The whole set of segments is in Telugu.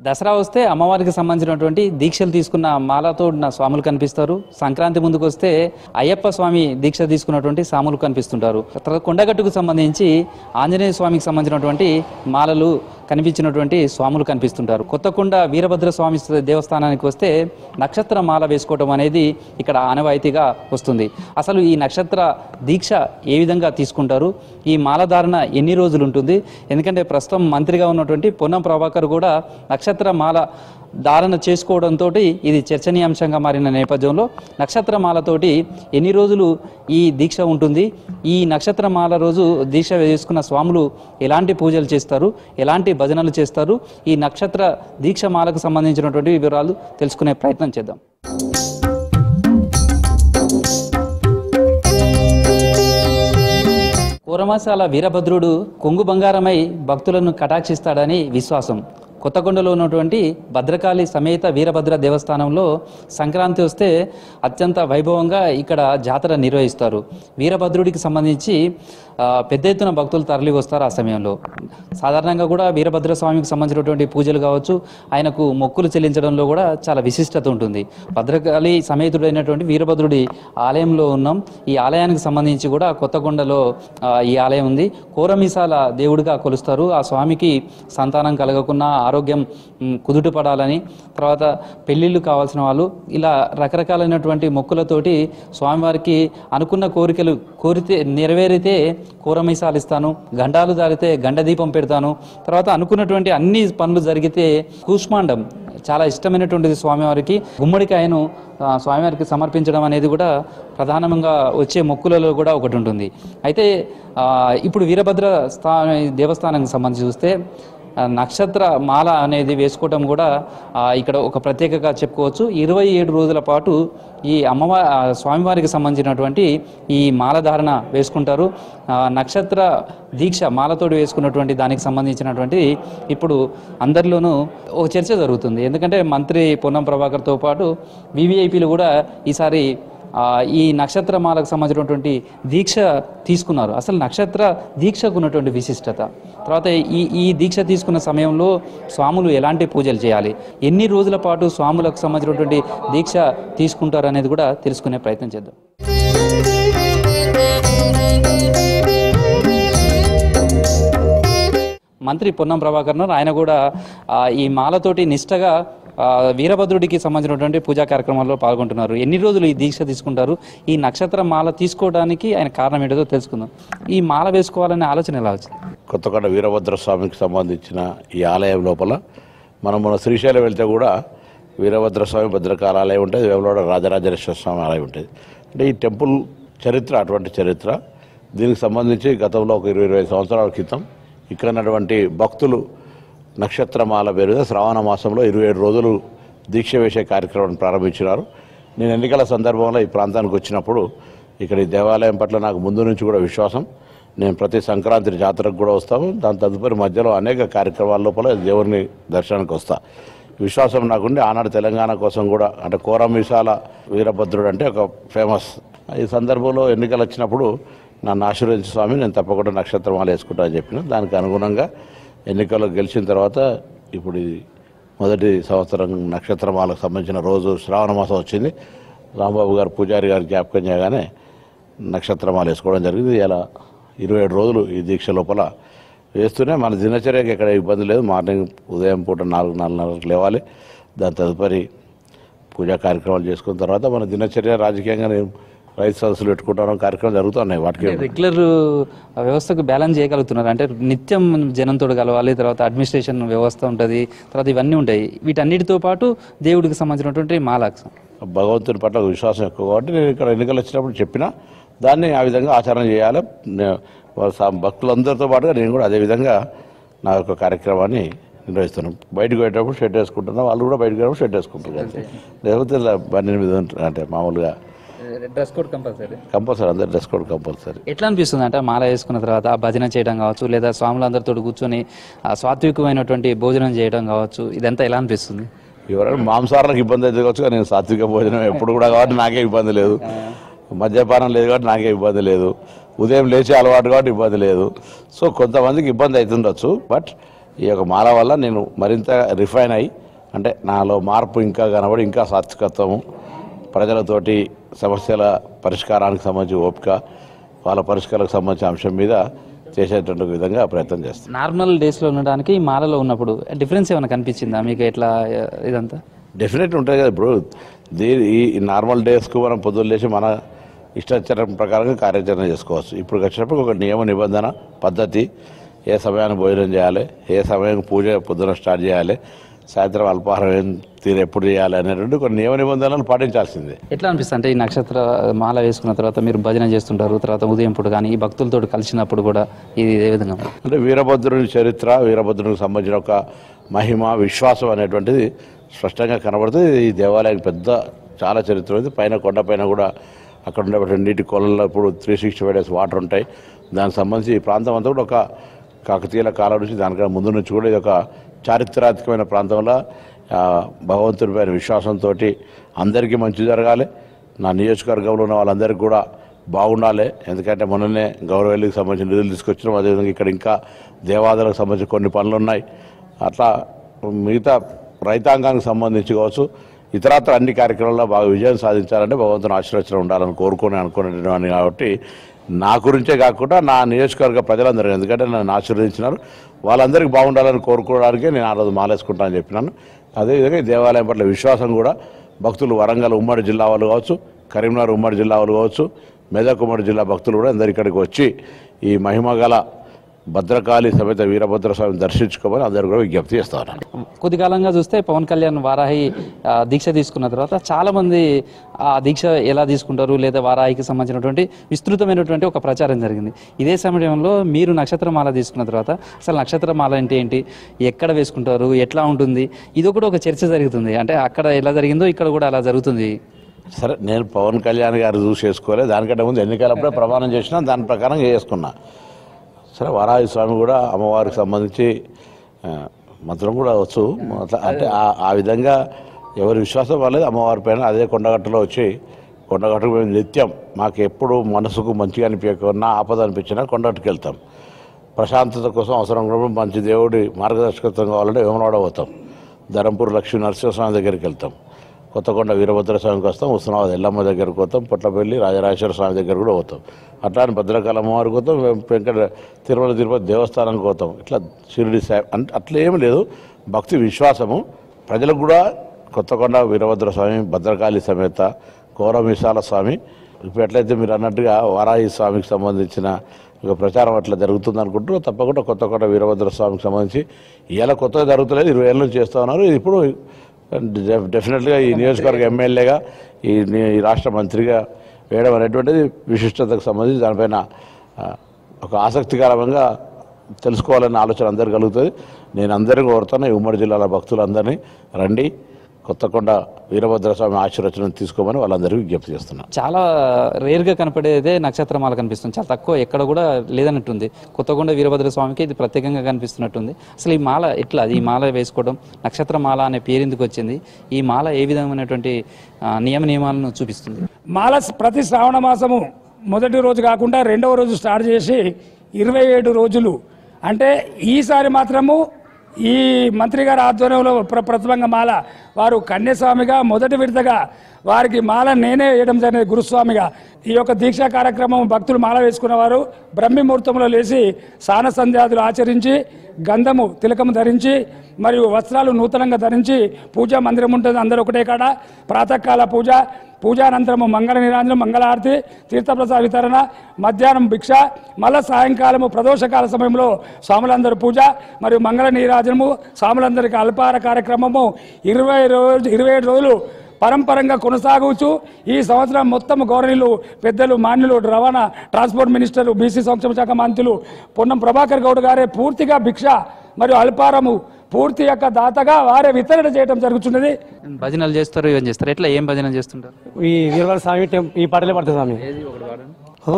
దసరా వస్తే అమ్మవారికి సంబంధించినటువంటి దీక్షలు తీసుకున్న మాలతో ఉన్న స్వాములు కనిపిస్తారు సంక్రాంతి ముందుకు వస్తే అయ్యప్ప స్వామి దీక్ష తీసుకున్నటువంటి స్వాములు కనిపిస్తుంటారు తర్వాత కొండగట్టుకు సంబంధించి ఆంజనేయ స్వామికి సంబంధించినటువంటి మాలలు కనిపించినటువంటి స్వాములు కనిపిస్తుంటారు కొత్తకొండ వీరభద్ర స్వామి దేవస్థానానికి వస్తే నక్షత్ర మాల వేసుకోవడం అనేది ఇక్కడ ఆనవాయితీగా వస్తుంది అసలు ఈ నక్షత్ర దీక్ష ఏ విధంగా తీసుకుంటారు ఈ మాల ధారణ ఎన్ని రోజులు ఉంటుంది ఎందుకంటే ప్రస్తుతం మంత్రిగా ఉన్నటువంటి పొన్నం ప్రభాకర్ కూడా నక్షత్ర మాల ధారణ చేసుకోవడంతో ఇది చర్చనీయాంశంగా మారిన నేపథ్యంలో నక్షత్ర మాలతోటి ఎన్ని రోజులు ఈ దీక్ష ఉంటుంది ఈ నక్షత్ర మాల రోజు దీక్ష చేసుకున్న స్వాములు ఎలాంటి పూజలు చేస్తారు ఎలాంటి భజనలు చేస్తారు ఈ నక్షత్ర దీక్ష మాలకు సంబంధించినటువంటి వివరాలు తెలుసుకునే ప్రయత్నం చేద్దాం కూరమాసాల వీరభద్రుడు కొంగు బంగారమై భక్తులను కటాక్షిస్తాడని విశ్వాసం కొత్తకొండలో ఉన్నటువంటి భద్రకాళి సమేత వీరభద్ర దేవస్థానంలో సంక్రాంతి వస్తే అత్యంత వైభవంగా ఇక్కడ జాతర నిర్వహిస్తారు వీరభద్రుడికి సంబంధించి ఆ, పెద్ద ఎత్తున భక్తులు తరలి వస్తారు ఆ సమయంలో సాధారణంగా కూడా వీరభద్ర స్వామికి సంబంధించినటువంటి పూజలు కావచ్చు ఆయనకు మొక్కులు చెల్లించడంలో కూడా చాలా విశిష్టత ఉంటుంది భద్రకాళి సమేతుడైనటువంటి వీరభద్రుడి ఆలయంలో ఉన్నాం ఈ ఆలయానికి సంబంధించి కూడా కొత్తకొండలో ఆ, ఈ ఆలయం ఉంది కోరమీసాల దేవుడిగా కొలుస్తారు ఆ స్వామికి సంతానం కలగకున్నా ఆరోగ్యం మ్, కుదుట పడాలని తర్వాత పెళ్ళిళ్ళు కావాల్సిన వాళ్ళు ఇలా రకరకాలైనటువంటి మొక్కులతోటి స్వామివారికి అనుకున్న కోరికలు కోరితే నెరవేరితే కూరమీసాలు ఇస్తాను గండాలు దారితే గండ దీపం పెడతాను తర్వాత అనుకున్నటువంటి అన్ని పనులు జరిగితే కూష్మాండం చాలా ఇష్టమైనటువంటిది స్వామివారికి గుమ్మడికాయను ఆ, స్వామివారికి సమర్పించడం అనేది కూడా ప్రధానంగా వచ్చే మొక్కులలో కూడా ఒకటి ఉంటుంది అయితే ఆ, ఇప్పుడు వీరభద్ర స్థా దేవస్థానానికి సంబంధించి చూస్తే ఆ, నక్షత్ర మాల అనేది వేసుకోవటం కూడా ఆ, ఇక్కడ ఒక ప్రత్యేకగా చెప్పుకోవచ్చు ఇరవై ఏడు రోజుల పాటు ఈ అమ్మవారి స్వామివారికి సంబంధించినటువంటి ఈ మాల ధారణ వేసుకుంటారు ఆ, నక్షత్ర దీక్ష మాలతోటి వేసుకున్నటువంటి దానికి సంబంధించినటువంటి ఇప్పుడు అందరిలోనూ ఒక చర్చ జరుగుతుంది ఎందుకంటే మంత్రి పొన్నం ప్రభాకర్తో పాటు వివిఐపీలు కూడా ఈసారి ఆ, ఈ నక్షత్ర మాలకు సంబంధించినటువంటి దీక్ష తీసుకున్నారు అసలు నక్షత్ర దీక్షకు ఉన్నటువంటి విశిష్టత తర్వాత ఈ ఈ దీక్ష తీసుకున్న సమయంలో స్వాములు ఎలాంటి పూజలు చేయాలి ఎన్ని రోజుల పాటు స్వాములకు సంబంధించినటువంటి దీక్ష తీసుకుంటారు అనేది కూడా తెలుసుకునే ప్రయత్నం చేద్దాం మంత్రి పొన్నం ప్రభాకర్ ఉన్నారు. ఆయన కూడా ఆ, ఈ మాలతోటి నిష్టగా ఆ, వీరభద్రుడికి సంబంధించినటువంటి పూజా కార్యక్రమాల్లో పాల్గొంటున్నారు ఎన్ని రోజులు ఈ దీక్ష తీసుకుంటారు ఈ నక్షత్ర మాల తీసుకోవడానికి ఆయన కారణం ఏంటో తెలుసుకుందాం ఈ మాల వేసుకోవాలనే ఆలోచన ఎలా వచ్చింది కొత్తకొండ వీరభద్ర స్వామికి సంబంధించిన ఈ ఆలయం లోపల మనం మన శ్రీశైలం వెళ్తే కూడా వీరభద్ర స్వామి భద్రకాల ఆలయం ఉంటుంది వేములవాడ రాజరాజేశ్వర స్వామి ఆలయం ఉంటుంది అంటే ఈ టెంపుల్ చరిత్ర అటువంటి చరిత్ర దీనికి సంబంధించి గతంలో ఒక ఇరవై ఇరవై సంవత్సరాల క్రితం ఇక్కడ ఉన్నటువంటి భక్తులు నక్షత్రమాల పేరుగా శ్రావణ మాసంలో ఇరవై ఏడు రోజులు దీక్ష వేసే కార్యక్రమాన్ని ప్రారంభించినారు నేను ఎన్నికల సందర్భంలో ఈ ప్రాంతానికి వచ్చినప్పుడు ఇక్కడ ఈ దేవాలయం పట్ల నాకు ముందు నుంచి కూడా విశ్వాసం నేను ప్రతి సంక్రాంతి జాతరకు కూడా వస్తాము దాని తదుపరి మధ్యలో అనేక కార్యక్రమాల లోపల దేవుని దర్శనానికి వస్తా విశ్వాసం నాకుండి ఆనాడు తెలంగాణ కోసం కూడా అంటే కోరమీసాల వీరభద్రుడు అంటే ఒక ఫేమస్ ఈ సందర్భంలో ఎన్నికలు వచ్చినప్పుడు నన్ను ఆశీర్వదించి స్వామి నేను తప్పకుండా నక్షత్రమాల వేసుకుంటా అని చెప్పిన దానికి అనుగుణంగా ఎన్నికల్లో గెలిచిన తర్వాత ఇప్పుడు ఇది మొదటి సంవత్సరం నక్షత్రమాలకు సంబంధించిన రోజు శ్రావణ మాసం వచ్చింది రాంబాబు గారు పూజారి గారు జ్ఞాపకం చేయగానే నక్షత్రమాల వేసుకోవడం జరిగింది ఇలా ఇరవై ఏడు రోజులు ఈ దీక్ష లోపల వేస్తూనే మన దినచర్యకి ఎక్కడ ఇబ్బంది లేదు మార్నింగ్ ఉదయం పూట నాలుగు నాలుగున్నరకు లేవాలి దాని తదుపరి పూజా కార్యక్రమాలు చేసుకున్న తర్వాత మన దినచర్య రాజకీయంగా నేను రైతు సదస్సులు పెట్టుకుంటాం కార్యక్రమం జరుగుతున్నాయి వాటికి రెగ్యులర్ వ్యవస్థకు బ్యాలెన్స్ చేయగలుగుతున్నారు అంటే నిత్యం జనంతో కలవాలి తర్వాత అడ్మినిస్ట్రేషన్ వ్యవస్థ ఉంటుంది తర్వాత ఇవన్నీ ఉంటాయి వీటన్నిటితో పాటు దేవుడికి సంబంధించినటువంటి మాలాక్స్ భగవంతుని పట్ల ఒక విశ్వాసం ఎక్కువ కాబట్టి నేను ఇక్కడ ఎన్నికలు వచ్చినప్పుడు చెప్పిన దాన్ని ఆ విధంగా ఆచరణ చేయాలి నే- వాళ్ళ సా- భక్తులందరితో పాటుగా నేను కూడా అదే విధంగా నా యొక్క కార్యక్రమాన్ని నిర్వహిస్తున్నాను బయటకు పోయేటప్పుడు షెడ్ వేసుకుంటున్నా వాళ్ళు కూడా బయటకు పోయేటప్పుడు షెడ్ వేసుకుంటారు అంతే. లేకపోతే ఇలా బండి మీద ఉంటారు అంటే మామూలుగా డ్రెస్ కోడ్ కంపల్సరీ కంపల్సరీ అందరు డ్రెస్ కోడ్ కంపల్సరీ ఎట్లా అనిపిస్తుంది అంటే మాల వేసుకున్న తర్వాత ఆ భజన చేయడం కావచ్చు లేదా స్వాములందరితో కూర్చొని ఆ సాత్వికమైనటువంటి భోజనం చేయడం కావచ్చు ఇదంతా ఎలా అనిపిస్తుంది ఎవరైనా మాంసాహారాలకు ఇబ్బంది అయితే కావచ్చు కానీ నేను సాత్విక భోజనం ఎప్పుడు కూడా కాబట్టి నాకే ఇబ్బంది లేదు మద్యపానం లేదు కాబట్టి నాకే ఇబ్బంది లేదు ఉదయం లేచే అలవాటు కాబట్టి ఇబ్బంది లేదు సో కొంతమందికి ఇబ్బంది అవుతుండొచ్చు బట్ ఈ యొక్క మాల వల్ల నేను మరింత రిఫైన్ అయ్యి అంటే నాలో మార్పు ఇంకా కనబడి ఇంకా సాత్వికత్వము ప్రజలతోటి సమస్యల పరిష్కారానికి సంబంధించి ఓపిక వాళ్ళ పరిష్కారాలకు సంబంధించిన అంశం మీద చేసేటువంటి విధంగా ప్రయత్నం చేస్తాను నార్మల్ డేస్లో ఉండడానికి ఈ మాలలో ఉన్నప్పుడు డిఫరెన్స్ ఏమైనా కనిపించిందా మీకు ఎట్లా ఆ, ఇదంతా డెఫినెట్లీ ఉంటుంది కదా ఇప్పుడు దీని ఈ నార్మల్ డేస్కు మనం పొద్దున్న లేచి మన ఇష్టాచరణ ప్రకారంగా కార్యాచరణ చేసుకోవచ్చు ఇప్పుడు వచ్చినప్పుడు ఒక నియమ నిబంధన పద్ధతి ఏ సమయానికి భోజనం చేయాలి ఏ సమయానికి పూజ పొద్దున స్టార్ట్ చేయాలి సాయంత్రం అల్పాహారం ఏం తీరు ఎప్పుడు చేయాలి అనేటువంటి కొన్ని నియమ నిబంధనలు పాటించాల్సిందే ఎట్లా అనిపిస్తుంది అంటే ఈ నక్షత్ర మాల వేసుకున్న తర్వాత మీరు భజన చేస్తుంటారు తర్వాత ఉదయం పూట కానీ ఈ భక్తులతో కలిసినప్పుడు కూడా ఇది ఏ విధంగా అంటే వీరభద్రుని చరిత్ర వీరభద్రునికి సంబంధించిన ఒక మహిమ విశ్వాసం అనేటువంటిది స్పష్టంగా కనబడుతుంది ఈ దేవాలయానికి పెద్ద చాలా చరిత్ర ఉంది పైన కొండ పైన కూడా అక్కడ ఉండేటువంటి నీటి కొలంలో ఇప్పుడు three sixty five days water ఉంటాయి దానికి సంబంధించి ఈ ప్రాంతం అంతా కూడా ఒక కాకతీయుల కాలం నుంచి దానికన్నా ముందు నుంచి కూడా ఇది ఒక చారిత్రాత్మకమైన ప్రాంతంలో ఆ, భగవంతుడిపైన విశ్వాసంతో అందరికీ మంచి జరగాలి నా నియోజకవర్గంలో ఉన్న వాళ్ళందరికీ కూడా బాగుండాలి ఎందుకంటే మొన్ననే గౌరవెల్లికి సంబంధించిన నిధులు తీసుకొచ్చినాం అదేవిధంగా ఇక్కడ ఇంకా దేవాదాలకు సంబంధించిన కొన్ని పనులు ఉన్నాయి అట్లా మిగతా రైతాంగానికి సంబంధించి కావచ్చు ఇతరత్ర అన్ని కార్యక్రమాల్లో బాగా విజయం సాధించాలంటే భగవంతుని ఆశీర్వచనం ఉండాలని కోరుకొని అనుకునేవాడిని కాబట్టి నా గురించే కాకుండా నా నియోజకవర్గ ప్రజలందరూ ఎందుకంటే నన్ను ఆశీర్వదించినారు వాళ్ళందరికీ బాగుండాలని కోరుకోవడానికే నేను ఆ రోజు మాలేసుకుంటానని చెప్పినాను అదేవిధంగా ఈ దేవాలయం పట్ల విశ్వాసం కూడా భక్తులు వరంగల్ ఉమ్మడి జిల్లా వాళ్ళు కావచ్చు కరీంనగర్ ఉమ్మడి జిల్లా వాళ్ళు కావచ్చు మెదక్ ఉమ్మడి జిల్లా భక్తులు కూడా అందరు ఇక్కడికి వచ్చి ఈ మహిమ గల భద్రకాళి సమేత వీరభద్ర స్వామిని దర్శించుకోమని అందరూ కూడా విజ్ఞప్తి చేస్తా ఉన్నాను కొద్ది కాలంగా చూస్తే పవన్ కళ్యాణ్ వారాహి ఆ, దీక్ష తీసుకున్న తర్వాత చాలా మంది ఆ దీక్ష ఎలా తీసుకుంటారు లేదా వారాహికి సంబంధించినటువంటి విస్తృతమైనటువంటి ఒక ప్రచారం జరిగింది ఇదే సమయంలో మీరు నక్షత్రమాల తీసుకున్న తర్వాత అసలు నక్షత్రమాల అంటే ఏంటి ఎక్కడ వేసుకుంటారు ఎట్లా ఉంటుంది ఇది కూడా ఒక చర్చ జరుగుతుంది అంటే అక్కడ ఎలా జరిగిందో ఇక్కడ కూడా అలా జరుగుతుంది సరే నేను పవన్ కళ్యాణ్ గారు చూసి చేసుకోలే దానికంటే ముందు ఎన్నికలప్పుడే ప్రమాణం చేసినా దాని ప్రకారం చేసుకున్నా సరే వరాహి స్వామి కూడా అమ్మవారికి సంబంధించి ఆ, మంత్రం కూడా వచ్చు అట్లా అంటే ఆ- ఆ విధంగా ఎవరి విశ్వాసం వాళ్ళది అమ్మవారి పైన అదే కొండగట్టులో వచ్చి కొండగట్టుకు మేము నిత్యం మాకు ఎప్పుడు మనసుకు మంచిగా అనిపించకున్నా ఆపద అనిపించినా కొండగట్టుకు వెళ్తాం ప్రశాంతత కోసం అవసరం ఉన్నప్పుడు మంచి దేవుడి మార్గదర్శకత్వం కావాలంటే వేమనాడ పోతాం ధరంపూర్ లక్ష్మీ నరసింహస్వామి దగ్గరికి వెళ్తాం కొత్తకొండ వీరభద్ర స్వామికి వస్తాం ఉస్మానాబాద్ ఎల్లమ్మ దగ్గరికి పోతాం పొట్లపల్లి రాజరాజేశ్వర స్వామి దగ్గర కూడా పోతాం అట్లా అని భద్రకాళ అమ్మవారికి పోతాం వెం- వెంకట తిరుమల తిరుపతి దేవస్థానానికి పోతాం ఇట్లా షిరిడి సాయి అంటే అట్లా ఏమి లేదు భక్తి విశ్వాసము ప్రజలకు కూడా కొత్తకొండ వీరభద్ర స్వామి భద్రకాళి సమేత కోరమిశాల స్వామి ఇప్పుడు ఎట్లయితే మీరు అన్నట్టుగా వారాహి స్వామికి సంబంధించిన ఒక ప్రచారం అట్లా జరుగుతుంది అనుకుంటూ తప్పకుండా కొత్తకొండ వీరభద్ర స్వామికి సంబంధించి ఇలా కొత్తగా జరుగుతలేదు ఇరవై ఏళ్ళ నుంచి చేస్తూ ఉన్నారు ఇది ఇప్పుడు డెఫ్- డెఫినెట్గా ఈ నియోజకవర్గ ఎమ్మెల్యేగా ఈ ని- ఈ రాష్ట్ర మంత్రిగా వేయడం అనేటువంటిది విశిష్టతకు సంబంధించి దానిపైన ఆ, ఒక ఆసక్తికరంగా తెలుసుకోవాలనే ఆలోచన అందరు కలుగుతుంది నేను అందరికీ కోరుతాను ఈ ఉమ్మడి జిల్లాల భక్తులందరినీ రండి కొత్తకొండ వీరభద్ర స్వామి ఆశీర్వచనం తీసుకోమని వాళ్ళందరికీ విజ్ఞప్తి చేస్తున్నాను చాలా రేర్గా కనపడేదే నక్షత్రమాల కనిపిస్తుంది చాలా తక్కువ ఎక్కడ కూడా లేదన్నట్టుంది కొత్తగొండ వీరభద్ర స్వామికి ఇది ప్రత్యేకంగా కనిపిస్తున్నట్టుంది అసలు ఈ మాల ఎట్లా ఈ మాల వేసుకోవడం నక్షత్రమాల అనే పేరు ఎందుకు వచ్చింది ఈ మాల ఏ విధమైనటువంటి ఆ, నియమ నియమాలను చూపిస్తుంది మాల ప్రతి శ్రావణ మాసము మొదటి రోజు కాకుండా రెండవ రోజు స్టార్ట్ చేసి ఇరవై ఏడు రోజులు అంటే ఈసారి మాత్రము ఈ మంత్రి గారి ఆధ్వర్యంలో ప్ర ప్రతిభంగ మాల వారు కన్యస్వామిగా మొదటి విడతగా వారికి మాల నేనే వేయడం జరిగింది గురుస్వామిగా ఈ యొక్క దీక్షా కార్యక్రమం భక్తులు మాల వేసుకున్న వారు బ్రహ్మి ముహూర్తంలో లేచి స్నాన సంధ్యాదులు ఆచరించి గంధము తిలకము ధరించి మరియు వస్త్రాలు నూతనంగా ధరించి పూజా మందిరం ఉంటుంది అందరూ ఒకటే కాడ ప్రాతకాల పూజ పూజానంతరము మంగళ నిరాంజనం మంగళారతి తీర్థప్రసాద వితరణ మధ్యాహ్నం భిక్ష మళ్ళా సాయంకాలము ప్రదోషకాల సమయంలో స్వాములందరూ పూజ మరియు మంగళ నీరాజనము స్వాములందరికీ అల్పాహార కార్యక్రమము ఇరవై రోజు ఇరవై ఏడు రోజులు పరంపరంగా కొనసాగవచ్చు ఈ సంవత్సరం మొత్తం గౌరవనీయులు పెద్దలు మాన్యులు రవాణా ట్రాన్స్పోర్ట్ మినిస్టర్ బీసీ సంక్షేమ శాఖ మంత్రులు పొన్నం ప్రభాకర్ గౌడ్ గారే పూర్తిగా భిక్ష మరియు అల్పారము పూర్తి యొక్క దాతగా వారే వితరణ చేయడం జరుగుతున్నది భజనలు చేస్తారు ఇవన్నీ చేస్తారు ఎట్లా ఏం భజనలు చేస్తుంటారు ఈ వీరవర స్వామి టెంప్ ఈ పాటలే పడుతుంది స్వామి ఏది ఒకటి వాడండి ఓ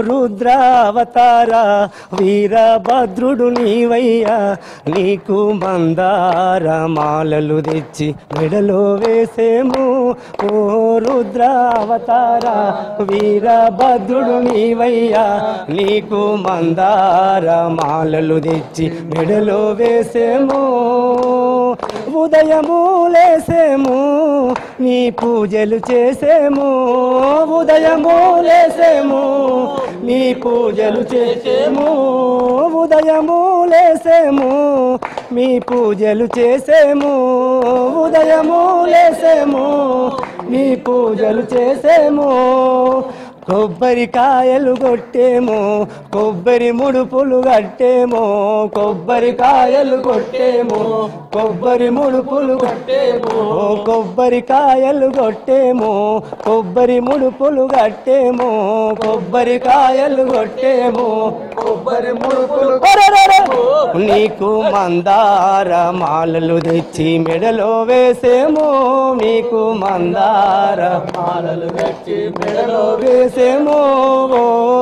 రుద్రావతార వీరభద్రుడు నీవయ్యా నీకు మందార మాలలు తెచ్చి మెడలో వేసేము ఓ రుద్రావతార వీరభద్రుడు నీవయ్యా నీకు మందార మాలలు తెచ్చి మెడలో వేసేమో ఉదయము లేసేము నీ పూజలు చేసేము ఉదయము లేసేము నీ పూజలు చేసేము ఉదయము లేసేము మీ పూజలు చేసేము ఉదయము లేసేము మీ పూజలు చేసేము కొబ్బరికాయలు కొట్టేమో కొబ్బరి ముడుపులు కట్టేమో కొబ్బరికాయలు కొట్టేమో కొబ్బరి ముడుపులు కట్టేమో కొబ్బరికాయలు కొట్టేమో కొబ్బరి ముడుపులు కట్టేమో కొబ్బరికాయలు కొట్టేమో కొబ్బరి ముడుపులు నీకు మందార మాలలు తెచ్చి మెడలో వేసేమో నీకు మందార మాలలు తెచ్చి మెడలో వేసేమో ఓ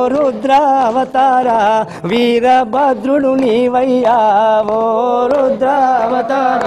రుద్రావతార వీరభద్రుడు నీవయ్యా ఓ రుద్రావతార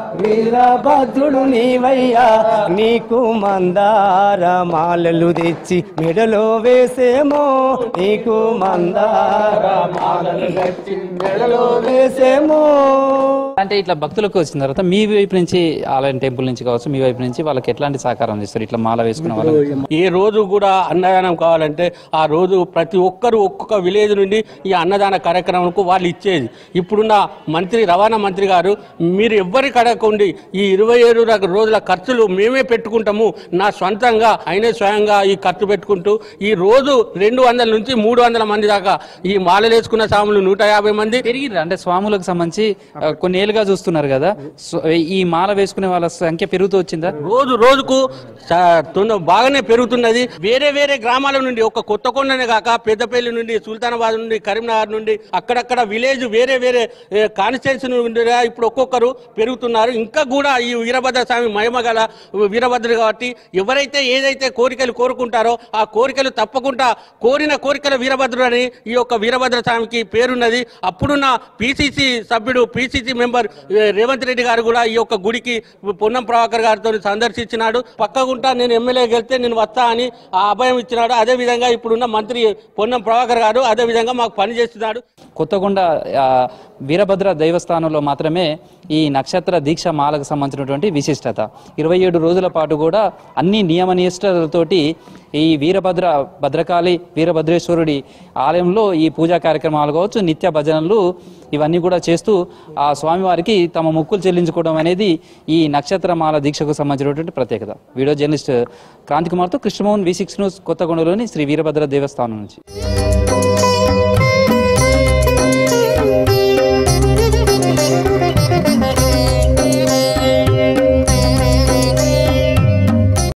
వీరభద్రుడు నీవయ్యా నీకు మందార మాలలు తెచ్చి మెడలో వేసేమో నీకు మందార మాలలు తెచ్చి మెడలో వేసేమో అంటే ఇట్లా భక్తులకు వచ్చిన తర్వాత మీ వైపు నుంచి ఆలయం టెంపుల్ నుంచి కావచ్చు మీ వైపు నుంచి వాళ్ళకి ఎట్లాంటి సహకారం చేస్తారు ఇట్లా మాల వేసుకున్న వాళ్ళు ఏ రోజు కూడా అన్నదానం కావాలంటే ఆ రోజు ప్రతి ఒక్కరు ఒక్కొక్క విలేజ్ నుండి ఈ అన్నదాన కార్యక్రమంకు వాళ్ళు ఇచ్చేది ఇప్పుడున్న మంత్రి రవాణా మంత్రి గారు మీరు ఎవ్వరి కడకండి ఈ ఇరవై ఏడు రక- రోజుల ఖర్చులు మేమే పెట్టుకుంటాము నా సొంతంగా ఆయనే స్వయంగా ఈ ఖర్చు పెట్టుకుంటూ ఈ రోజు రెండు వందల నుంచి మూడు వందల మంది దాకా ఈ మాలలేసుకున్న సాములు నూట యాభై మంది పెరిగిర్రు అంటే స్వాములకు సంబంధించి ఆ, కొన్ని ఏళ్ళుగా చూస్తున్నారు కదా సో, ఈ మాల వేసుకునే వాళ్ళ సంఖ్య పెరుగుతూ వచ్చిందా రోజు రోజుకు చ- తొంద- బాగానే పెరుగుతున్నది వేరే వేరే గ్రామాల నుండి ఒక కొత్తకొండనే కాక పెద్దపల్లి నుండి సుల్తానాబాద్ నుండి కరీంనగర్ నుండి అక్కడక్కడ విలేజ్ వేరే వేరే కాన్స్టిట్యున్సీ నుండి ఇప్పుడు ఒక్కొక్కరు పెరుగుతున్నారు ఇంకా కూడా ఈ వీరభద్ర స్వామి మహిమ గల వీరభద్రుడు కాబట్టి ఎవరైతే ఏదైతే కోరికలు కోరుకుంటారో ఆ కోరికలు తప్పకుండా కోరిన కోరికల వీరభద్రుడు అని ఈ యొక్క వీరభద్ర స్వామికి పేరున్నది అప్పుడున్న పిసిసి సభ్యుడు పిసిసి మెంబర్ ఏ, రేవంత్ రెడ్డి గారు కూడా ఈ యొక్క గుడికి పొన్నం ప్రభాకర్ గారితో సందర్శించినాడు పక్కగుంటా నేను ఎమ్మెల్యే గెలిస్తే నేను వస్తా అని ఆ అభయం ఇచ్చినాడు అదే విధంగా ఇప్పుడున్న మంత్రి పొన్నం ప్రభాకర్ గారు అదే విధంగా మాకు పనిచేస్తున్నాడు కొత్తగొండ ఆ, వీరభద్ర దైవస్థానంలో మాత్రమే ఈ నక్షత్ర దీక్ష మాలకు సంబంధించినటువంటి విశిష్టత ఇరవై ఏడు రోజుల పాటు కూడా అన్ని నియమ నిష్టలతోటి ఈ వీరభద్ర భద్రకాళి వీరభద్రేశ్వరుడి ఆలయంలో ఈ పూజా కార్యక్రమాలు కావచ్చు నిత్య భజనలు ఇవన్నీ కూడా చేస్తూ ఆ స్వామివారికి తమ మొక్కులు చెల్లించుకోవడం అనేది ఈ నక్షత్రమాల దీక్షకు సంబంధించినటువంటి ప్రత్యేకత వీడియో జర్నలిస్ట్ క్రాంతి కుమార్తో కృష్ణమోహన్ వి సిక్స్ న్యూస్ కొత్తగొండలోని శ్రీ వీరభద్ర దేవస్థానం నుంచి